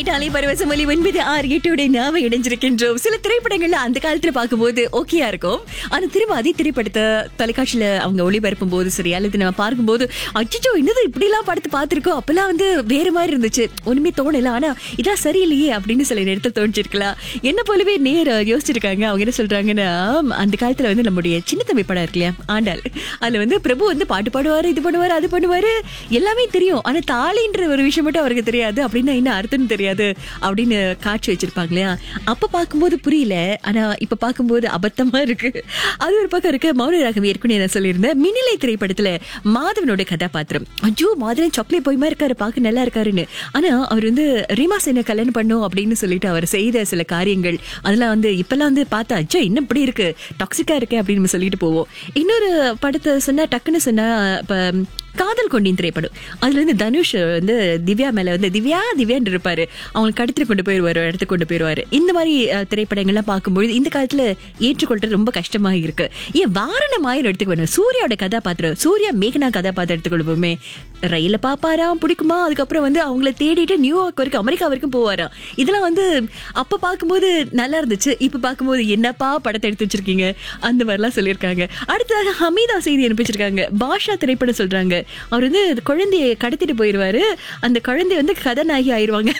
கேட்டாலே பரவசம் ஒலி ஒன்பது ஆறு எட்டோட நாம இணைஞ்சிருக்கின்றோம் சில திரைப்படங்கள்ல அந்த காலத்துல பார்க்கும்போது ஓகேயா இருக்கும் ஆனா திரும்ப அதே திரைப்படத்தை தொலைக்காட்சியில அவங்க ஒளிபரப்பும் போது சரி அல்லது நம்ம பார்க்கும்போது அச்சோ என்னது இப்படி எல்லாம் படத்தை பார்த்திருக்கோம் அப்பெல்லாம் வந்து வேற மாதிரி இருந்துச்சு ஒண்ணுமே தோணல ஆனா இதான் சரியில்லையே அப்படின்னு சில நேரத்தில் தோணிச்சிருக்கலாம் என்ன போலவே நேர யோசிச்சிருக்காங்க அவங்க என்ன சொல்றாங்கன்னா அந்த காலத்துல வந்து நம்முடைய சின்ன தம்பி படம் இருக்கு இல்லையா ஆண்டாள் அதுல வந்து பிரபு வந்து பாட்டு பாடுவாரு இது பண்ணுவாரு அது பண்ணுவாரு எல்லாமே தெரியும் ஆனா தாலின்ற ஒரு விஷயம் மட்டும் அவருக்கு தெரியாது அப்படின்னா என்ன அர்த்தம் தெரியாது அப்படின்னு காட்சி வச்சிருப்பாங்க இல்லையா அப்ப பார்க்கும்போது புரியல ஆனா இப்ப பார்க்கும்போது அபத்தமா இருக்கு அது ஒரு பக்கம் இருக்கு மௌன ராகம் ஏற்கனவே நான் சொல்லியிருந்தேன் மினிலை திரைப்படத்துல மாதவனோட கதாபாத்திரம் ஐயோ மாதவன் சாக்லேட் போய் மாதிரி இருக்காரு பார்க்க நல்லா இருக்காருன்னு ஆனா அவர் வந்து ரீமா சேனை கல்யாணம் பண்ணும் அப்படின்னு சொல்லிட்டு அவர் செய்த சில காரியங்கள் அதெல்லாம் வந்து இப்பெல்லாம் வந்து பார்த்தா அச்சோ இன்னும் இப்படி இருக்கு டாக்ஸிக்கா இருக்கு அப்படின்னு நம்ம சொல்லிட்டு போவோம் இன்னொரு படத்தை சொன்னா டக்குன்னு சொன்னா இப்ப காதல் கொண்டின் திரைப்படம் அதுல இருந்து தனுஷ் வந்து திவ்யா மேல வந்து திவ்யா திவ்யான்னு இருப்பாரு அவங்களுக்கு கடத்திட்டு கொண்டு போயிருவாரு ஒரு இடத்துக்கு கொண்டு போயிருவாரு இந்த மாதிரி அஹ், திரைப்படங்கள்லாம் பார்க்கும்பொழுது இந்த காலத்துல ஏற்றுக்கொள்றது ரொம்ப கஷ்டமா இருக்கு ஏன் வாரணம் ஆயிரம் எடுத்துக்கு வேணும் சூர்யாவோட கதாபாத்திரம் சூர்யா மேகனா கதாபாத்திரம் எடுத்துக்கொள்வோமே ரயில பாப்பாராம் பிடிக்குமா அதுக்கப்புறம் வந்து அவங்கள தேடிட்டு நியூயார்க் வரைக்கும் அமெரிக்கா வரைக்கும் போவாராம் இதெல்லாம் வந்து அப்ப பார்க்கும்போது நல்லா இருந்துச்சு இப்ப பார்க்கும்போது என்னப்பா படத்தை எடுத்து வச்சிருக்கீங்க அந்த மாதிரிலாம் சொல்லியிருக்காங்க அடுத்ததாக ஹமீதா செய்தி அனுப்பிச்சிருக்காங்க பாஷா திரைப்படம் சொல்றாங்க அவர் வந்து அந்த குழந்தைய கடத்திட்டு போயிருவாரு அந்த குழந்தை வந்து கதாநாயகி ஆயிருவாங்க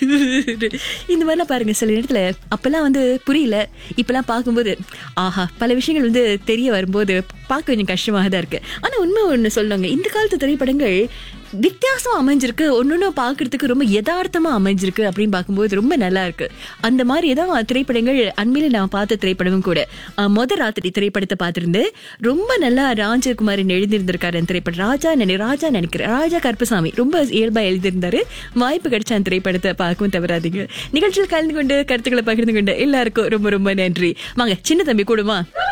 இந்த மாதிரிலாம் பாருங்க சில நேரத்துல அப்பெல்லாம் வந்து புரியல இப்பெல்லாம் பார்க்கும்போது ஆஹா பல விஷயங்கள் வந்து தெரிய வரும்போது பார்க்க கொஞ்சம் கஷ்டமாக தான் இருக்கு ஆனா உண்மை ஒண்ணு சொல்லுவாங்க இந்த காலத்து திரைப்படங்கள் வித்தியாசம் அமைஞ்சிருக்கு ஒன்னொன்னு பார்க்கிறதுக்கு ரொம்ப யதார்த்தமா அமைஞ்சிருக்கு அப்படின்னு பார்க்கும்போது ரொம்ப நல்லா இருக்கு அந்த மாதிரி தான் திரைப்படங்கள் அண்மையில நான் பார்த்த திரைப்படமும் கூட அஹ், மொத ராத்திரி திரைப்படத்தை பார்த்திருந்தேன் ரொம்ப நல்லா ராஜகுமாரன் எழுதியிருந்திருக்காரு அந்த திரைப்படம் ராஜா நினை ராஜா நினைக்கிறேன் ராஜா கருப்பசாமி ரொம்ப இயல்பா எழுதியிருந்தாரு வாய்ப்பு கிடைச்ச அந்த திரைப்படத்தை பார்க்கவும் தவறாதீங்க நிகழ்ச்சியில் கலந்து கொண்டு கருத்துக்களை பகிர்ந்து கொண்டு எல்லாருக்கும் ரொம்ப ரொம்ப நன்றி வாங்க சின்ன தம்பி கூடுமா